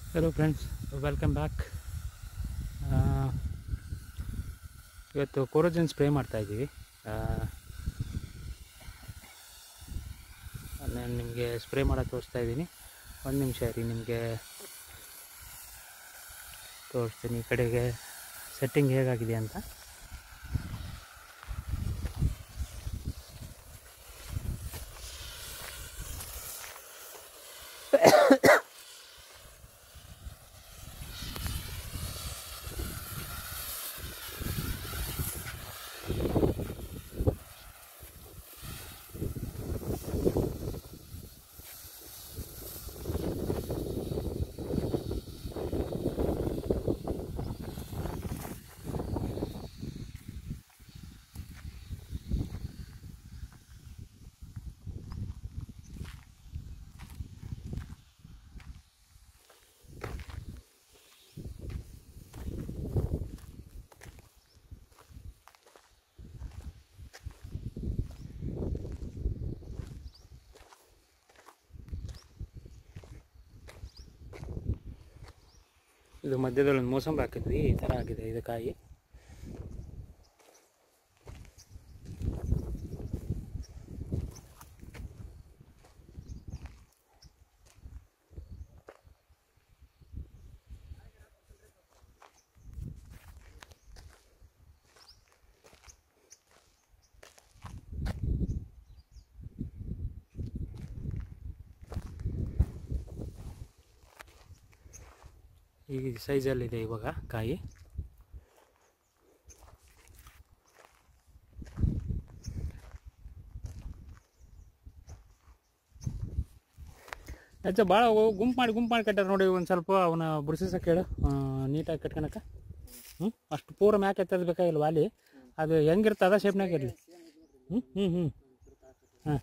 hello friends welcome back ಇವತ್ತು ಕೋರೋಜನ್ spray ಮಾಡ್ತಾಯಿದ್ದೀವಿ ನಾನು ನಿಮಗೆ ಸ್ಪ್ರೇ ಮಾಡೋದು ತೋರಿಸ್ತಾ ಇದ್ದೀನಿ ಒಂದು ನಿಮಿಷ ರೀ ನಿಮಗೆ ತೋರಿಸ್ತೀನಿ ಈ ಕಡೆಗೆ ಸೆಟ್ಟಿಂಗ್ ಹೇಗಾಗಿದೆ ಅಂತ ಇದು ಮಧ್ಯದಲ್ಲಿ ಒಂದು ಮೋಸಂಬಿ ಹಾಕಿದ್ವಿ ಈ ಥರ ಆಗಿದೆ ಇದು ಕಾಯಿ ಈ ಸೈಜಲ್ಲಿದೆ ಇವಾಗ ಕಾಯಿ ಅಚ್ಚ ಭಾಳ ಗುಂಪು ಮಾಡಿ ಗುಂಪು ಮಾಡಿ ಕಟ್ಟಾರ ನೋಡಿ ಒಂದು ಸ್ವಲ್ಪ ಅವನ ಬುಡ್ಸಿಸಕ್ಕೆ ಹೇಳು ನೀಟಾಗಿ ಕಟ್ಕೊಳಕ ಹ್ಞೂ ಅಷ್ಟು ಪೂರ ಮ್ಯಾಕೆ ಎತ್ತದ ಬೇಕಾಗಿಲ್ಲ ವಾಲಿ ಅದು ಹೆಂಗಿರುತ್ತೆ ಅದ ಶೇಪ್ನಾಗ ಇರಲಿ ಹ್ಞೂ ಹ್ಞೂ ಹ್ಞೂ ಹಾಂ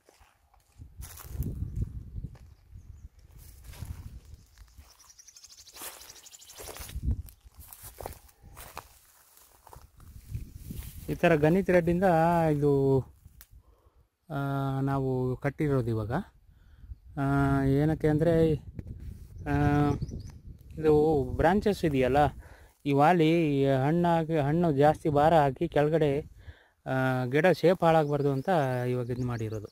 ಈ ಥರ ಗಣಿ ಥ್ರೆಡ್ಡಿಂದ ಇದು ಆ, ನಾವು ಕಟ್ಟಿರೋದು ಇವಾಗ ಆ, ಏನಕ್ಕೆ ಅಂದರೆ ಇದು ಬ್ರಾಂಚಸ್ ಇದೆಯಲ್ಲ ಈ ವಾಲಿ ಹಣ್ಣಾಗಿ ಹಣ್ಣು ಜಾಸ್ತಿ ಭಾರ ಹಾಕಿ ಕೆಳಗಡೆ ಆ, ಗಿಡ ಶೇಪ್ ಹಾಳಾಗಬಾರ್ದು ಅಂತ ಇವಾಗ ಇದು ಮಾಡಿರೋದು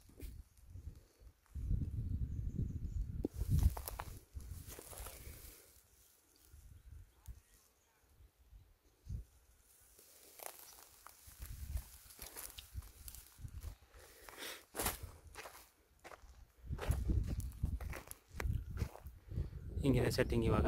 ಹಿಂಗಿದೆ ಸೆಟ್ಟಿಂಗ್ ಇವಾಗ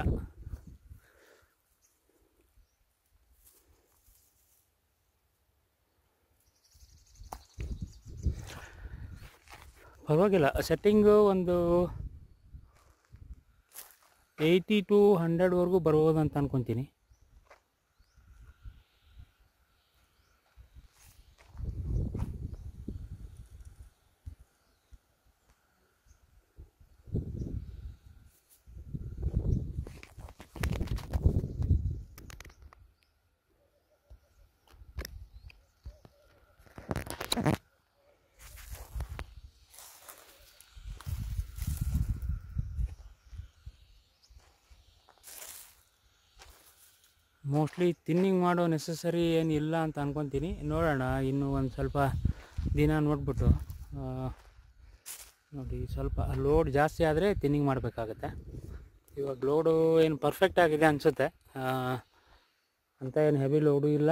ಪರವಾಗಿಲ್ಲ ಸೆಟ್ಟಿಂಗು ಒಂದು ಏಯ್ಟಿ ಟು ಹಂಡ್ರೆಡ್ವರೆಗೂ ಬರ್ಬೋದು ಅಂತ ಅನ್ಕೊತೀನಿ ಮೋಸ್ಟ್ಲಿ ತಿನ್ನಿಂಗ್ ಮಾಡೋ ನೆಸಸರಿ ಏನು ಇಲ್ಲ ಅಂತ ಅನ್ಕೊತೀನಿ ನೋಡೋಣ ಇನ್ನು ಒಂದು ಸ್ವಲ್ಪ ದಿನ ನೋಡ್ಬಿಟ್ಟು ಆ, ನೋಡಿ ಸ್ವಲ್ಪ ಲೋಡ್ ಜಾಸ್ತಿ ಆದರೆ ತಿನ್ನಿಂಗ್ ಮಾಡಬೇಕಾಗತ್ತೆ ಇವಾಗ ಲೋಡು ಏನು ಪರ್ಫೆಕ್ಟ್ ಆಗಿದೆ ಅನಿಸುತ್ತೆ ಅಂತ ಏನು ಹೆವಿ ಲೋಡು ಇಲ್ಲ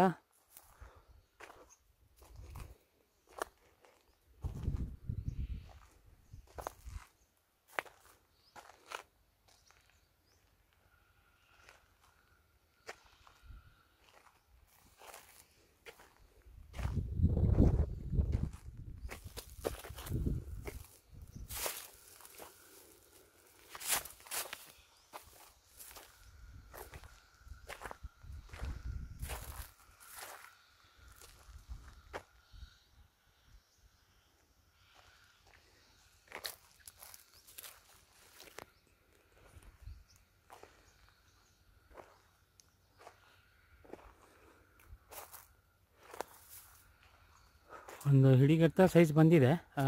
ಒಂದು ಹಿಡಿಗತ್ತ ಸೈಜ್ ಬಂದಿದೆ ಆ,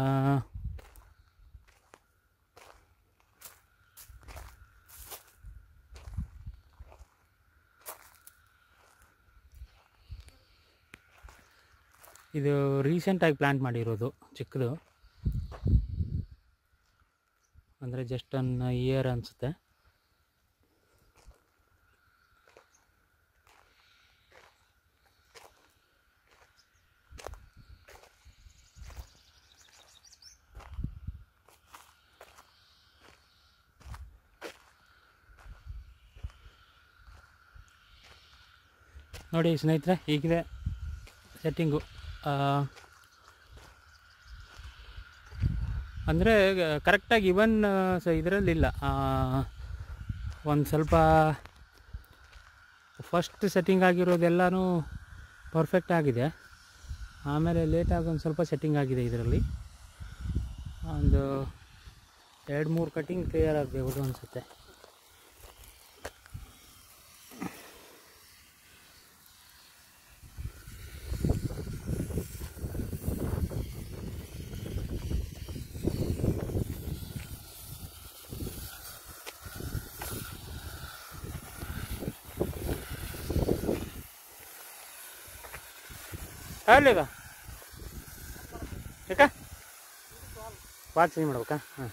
ಇದು ರೀಸೆಂಟಾಗಿ ಪ್ಲ್ಯಾಂಟ್ ಮಾಡಿರೋದು ಚಿಕ್ಕದು ಅಂದರೆ ಜಸ್ಟ್ ಒನ್ ಇಯರ್ ಅನಿಸುತ್ತೆ ನೋಡಿ ಸ್ನೇಹಿತರೆ ಹೀಗಿದೆ ಸೆಟ್ಟಿಂಗು ಅಂದರೆ ಕರೆಕ್ಟಾಗಿ ಇವನ್ ಸ ಇದರಲ್ಲಿಲ್ಲ ಒಂದು ಸ್ವಲ್ಪ ಫಸ್ಟ್ ಸೆಟ್ಟಿಂಗ್ ಆಗಿರೋದೆಲ್ಲನೂ ಪರ್ಫೆಕ್ಟ್ ಆಗಿದೆ ಆಮೇಲೆ ಲೇಟಾಗಿ ಒಂದು ಸ್ವಲ್ಪ ಸೆಟ್ಟಿಂಗ್ ಆಗಿದೆ ಇದರಲ್ಲಿ ಒಂದು ಎರಡು ಮೂರು ಕಟಿಂಗ್ ಕ್ಲಿಯರ್ ಆಗಬೇಕು ಅನಿಸುತ್ತೆ ಅಲ್ಲಿಗ ಯಾಕ ವಾಚ್ ಚೇಂಜ್ ಮಾಡ್ಬೇಕಾ ಹಾಂ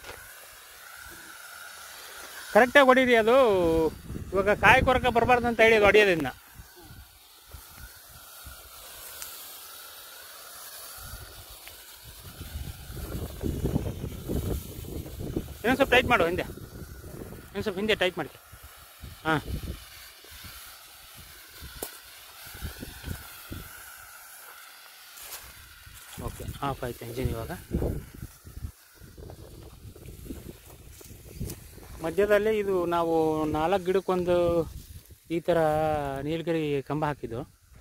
ಕರೆಕ್ಟಾಗಿ ಹೊಡೀರಿ ಅದು ಇವಾಗ ಕಾಯಿ ಕೊರಕ ಬರಬಾರ್ದು ಅಂತ ಹೇಳಿ ಅದು ಹೊಡಿಯೋದ್ರಿಂದ ಇನ್ನೊಂದು ಸ್ವಲ್ಪ ಟೈಟ್ ಮಾಡು ಹಿಂದೆ ಇನ್ನೊಂದು ಸ್ವಲ್ಪ ಹಿಂದೆ ಟೈಟ್ ಮಾಡ್ಕೆ ಹಾಂ ಓಕೆ ಆಫ್ ಆಯ್ತು ಇಂಜಿನ್ ಇವಾಗ ಮಧ್ಯದಲ್ಲಿ ಇದು ನಾವು ನಾಲ್ಕು ಗಿಡಕ್ಕೊಂದು ಈ ಥರ ನೀಲಗಿರಿ ಕಂಬ ಹಾಕಿದ್ದು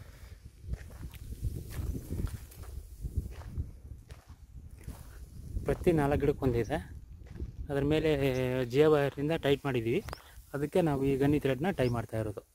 ಪ್ರತಿ ನಾಲ್ಕು ಗಿಡಕ್ಕೊಂದಿದೆ ಅದ್ರ ಮೇಲೆ ಜಿಯೋ ವೈರಿಂದ ಟೈಟ್ ಮಾಡಿದ್ದೀವಿ ಅದಕ್ಕೆ ನಾವು ಈ ಗನ್ನಿ ಥ್ರೆಡ್ನ ಟೈ ಮಾಡ್ತಾ ಇರೋದು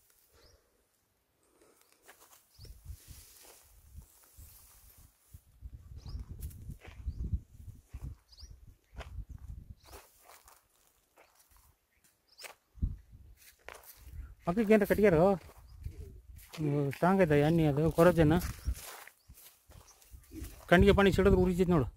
ಮಕ್ಕಳಿಗೆ ಏನಾರ ಕಟ್ಗ್ಯಾರೋ ಸ್ಟ್ರಾಂಗ್ ಐತೆ ಎಣ್ಣೆ ಅದು ಕೊರೋಜನ ಕಣ್ಣಿಗೆ ಪಾಣಿ ಸಿಡಿದ್ರೆ ಉರಿತೈತೆ ನೋಡು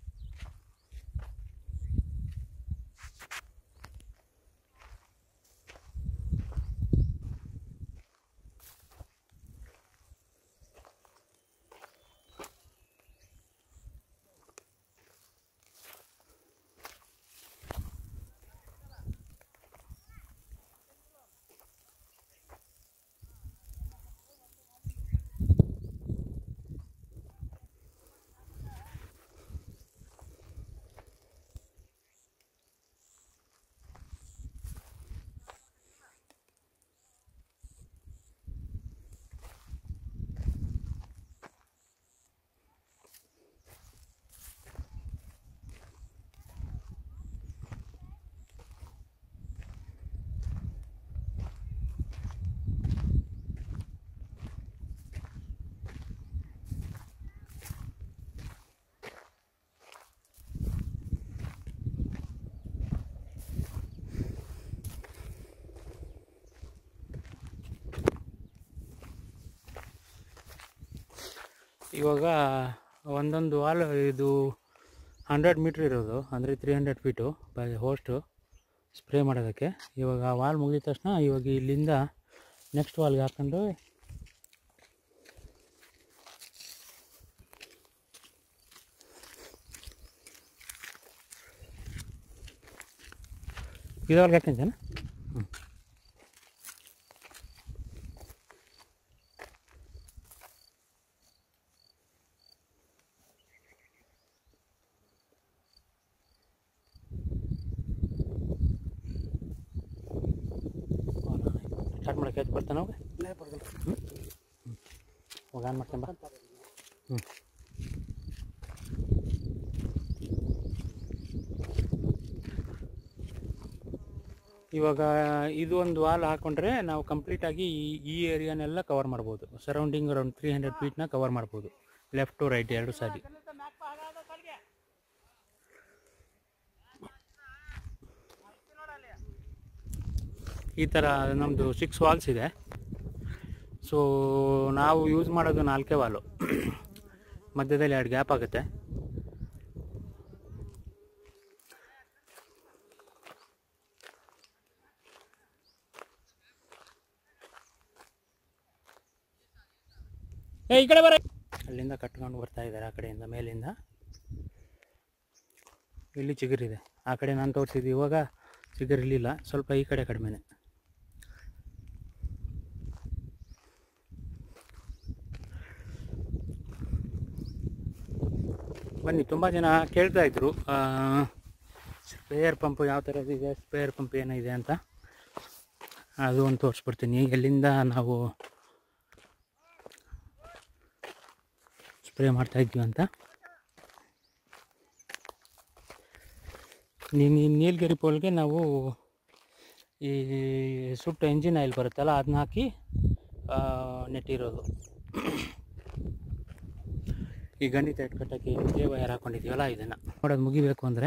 ಇವಾಗ ಒಂದೊಂದು ವಾಲ್ ಇದು ಹಂಡ್ರೆಡ್ ಮೀಟ್ರ್ ಇರೋದು ಅಂದರೆ three hundred feet by hose spray ಮಾಡೋದಕ್ಕೆ ಇವಾಗ ಆ ವಾಲ್ ಮುಗಿದ ತಕ್ಷಣ ಇವಾಗ ಇಲ್ಲಿಂದ ನೆಕ್ಸ್ಟ್ ವಾಲ್ಗೆ ಹಾಕೊಂಡು ಇದ್ರೊಳಗೆ ಹಾಕ್ಯಂತೇನ ಹ್ಞೂ ಸ್ಟಾರ್ಟ್ ಮಾಡಕ್ಕೆ ಆಯ್ತು ಬರ್ತಾನೆ ಅವಾಗ ಹ್ಞೂ ಹೋಗಿ ಆನ್ ಮಾಡ್ಕೊಂಬ ಹ್ಞೂ ಇವಾಗ ಇದು ಒಂದು ವಾಲ್ ಹಾಕೊಂಡ್ರೆ ನಾವು ಕಂಪ್ಲೀಟಾಗಿ ಈ ಈ ಏರಿಯಾನೆಲ್ಲ ಕವರ್ ಮಾಡ್ಬೋದು ಸರೌಂಡಿಂಗ್ ಅರೌಂಡ್ ತ್ರೀ ಹಂಡ್ರೆಡ್ ಫೀಟ್ನ ಕವರ್ ಮಾಡ್ಬೋದು ಲೆಫ್ಟ್ ಟು ರೈಟ್ ಎರಡು ಸಾರಿ ಈ ಥರ ನಮ್ಮದು ಸಿಕ್ಸ್ ವಾಲ್ಸ್ ಇದೆ ಸೊ ನಾವು ಯೂಸ್ ಮಾಡೋದು ನಾಲ್ಕೇ ವಾಲು ಮಧ್ಯದಲ್ಲಿ ಎರಡು ಗ್ಯಾಪ್ ಆಗುತ್ತೆ ಏ ಈ ಕಡೆ ಬರ ಅಲ್ಲಿಂದ ಕಟ್ಕೊಂಡು ಬರ್ತಾ ಇದ್ದಾರೆ ಆ ಕಡೆಯಿಂದ ಮೇಲಿಂದ ಇಲ್ಲಿ ಚಿಗುರಿದೆ ಆ ಕಡೆ ನಾನು ತೋರಿಸಿದ್ದು ಇವಾಗ ಚಿಗುರಿರಲಿಲ್ಲ ಸ್ವಲ್ಪ ಈ ಕಡೆ ಕಡಿಮೆನೆ ಬನ್ನಿ ತುಂಬ ಜನ ಕೇಳ್ತಾ ಇದ್ರು ಸ್ಪೇಯರ್ ಪಂಪ್ ಯಾವ ಥರದ್ದು ಇದೆ ಸ್ಪೇಯರ್ ಪಂಪ್ ಏನಿದೆ ಅಂತ ಅದು ಒಂದು ತೋರಿಸ್ಬಿಡ್ತೀನಿ ಎಲ್ಲಿಂದ ನಾವು ಸ್ಪ್ರೇ ಮಾಡ್ತಾ ಇದ್ವಿ ಅಂತ ನೀ- ನೀ- ನೀಲಗಿರಿ ಪೋಲ್ಗೆ ನಾವು ಈ ಸುಟ್ಟು ಎಂಜಿನ್ ಆಯಿಲ್ ಬರುತ್ತಲ್ಲ ಅದನ್ನ ಹಾಕಿ ಆ, ನೆಟ್ಟಿರೋದು ಈ ಗಣಿತ ಇಟ್ಕಟ್ಟಕ್ಕೆ ಇದೇ ವಯರ್ ಹಾಕೊಂಡಿದ್ದೀವಲ್ಲ ಇದನ್ನು ನೋಡೋದು ಮುಗಿಬೇಕು ಅಂದರೆ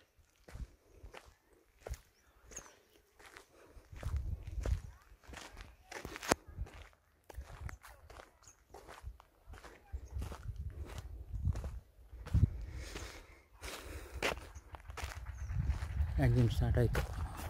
ಎಂಜಿನ್ ಸ್ಟಾರ್ಟ್ ಆಯಿತು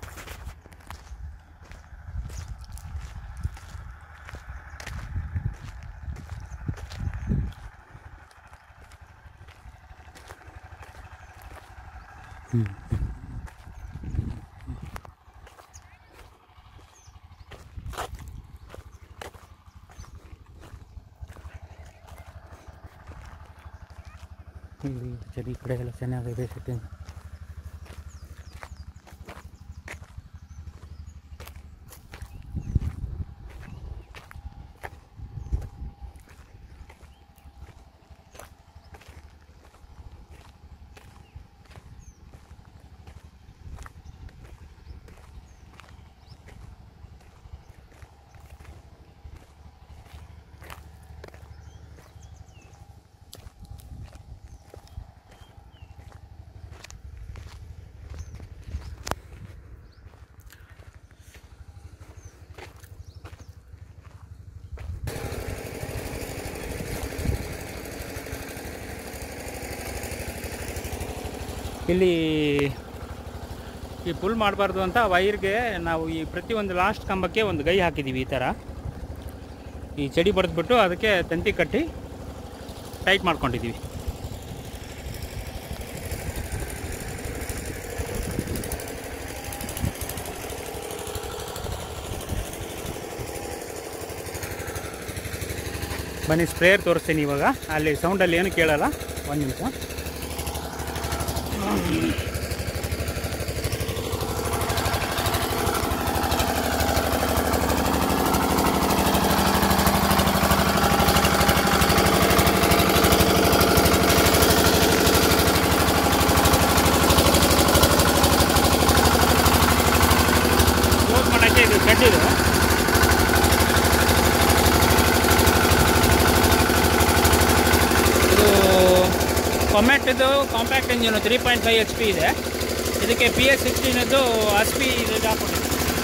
ಇಲ್ಲಿ ಚಳಿ ಈ ಕಡೆ ಎಲ್ಲ ಚೆನ್ನಾಗಿದೆ ಸೆಟ್ಟಿಂಗ್ ಇಲ್ಲಿ ಈ ಪುಲ್ ಮಾಡಬಾರ್ದು ಅಂತ ವೈರ್ಗೆ ನಾವು ಈ ಪ್ರತಿಯೊಂದು ಲಾಸ್ಟ್ ಕಂಬಕ್ಕೆ ಒಂದು ಗೈ ಹಾಕಿದ್ದೀವಿ ಈ ಥರ ಈ ಚಡಿ ಬಡಿದ್ಬಿಟ್ಟು ಅದಕ್ಕೆ ತಂತಿ ಕಟ್ಟಿ ಟೈಟ್ ಮಾಡ್ಕೊಂಡಿದ್ದೀವಿ ಬನ್ನಿ ಸ್ಪ್ರೇಯರ್ ತೋರಿಸ್ತೀನಿ ಇವಾಗ ಅಲ್ಲಿ ಸೌಂಡಲ್ಲಿ ಏನು ಕೇಳಲ್ಲ ಒಂದು ನಿಮಿಷ ಕ್ಲೋಸ್ ಮಾಡೋಕ್ಕೆ ಇದು ಶೆಡ್ ಇದು ಇದು ಕೊಮೆಟ್ದು compact engine three point five H P ಇದೆ ಇದಕ್ಕೆ ಪಿ ಎಸ್ ಸಿಕ್ಸ್ಟೀನದ್ದು ಎಸ್ ಪಿ ಇದು ಹಾಕ್ಬಿಟ್ಟಿದೆ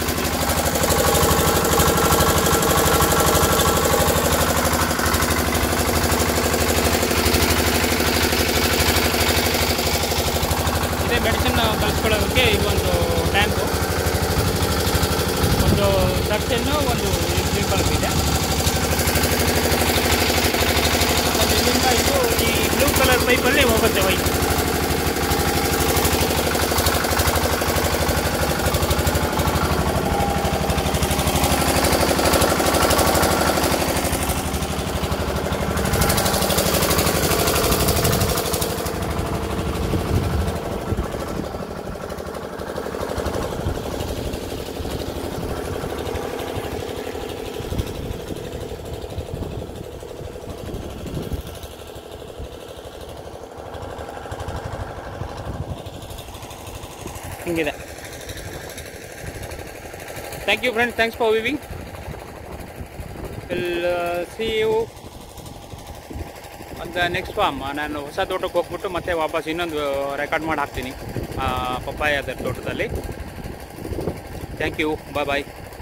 ಇದೇ ಮೆಡಿಸಿನ್ ಕಲಿಸ್ಕೊಳ್ಳೋದಕ್ಕೆ ಇದು ಒಂದು ಟ್ಯಾಂಕು ಒಂದು ಸೆಕ್ಷನ್ನು ಒಂದು ಸ್ಲೀಪರ್ ಇದೆ ಮತ್ತು ಇಲ್ಲಿಂದ ಇದು ಈ ಬ್ಲೂ ಕಲರ್ ಪೈಪಲ್ಲಿ ಹೋಗುತ್ತೆ ವೈಟ್ ಹಿಂಗಿದೆ thank you friends thanks for viewing will see you ಒಂದು ನೆಕ್ಸ್ಟ್ ಫಾರ್ಮ್ ನಾನು ಹೊಸ ತೋಟಕ್ಕೆ ಹೋಗ್ಬಿಟ್ಟು ಮತ್ತೆ ವಾಪಸ್ ಇನ್ನೊಂದು ರೆಕಾರ್ಡ್ ಮಾಡಿ ಹಾಕ್ತೀನಿ ಪಪ್ಪಾಯ ಅದರ ತೋಟದಲ್ಲಿ ಥ್ಯಾಂಕ್ ಯು ಬಾಯ್ ಬಾಯ್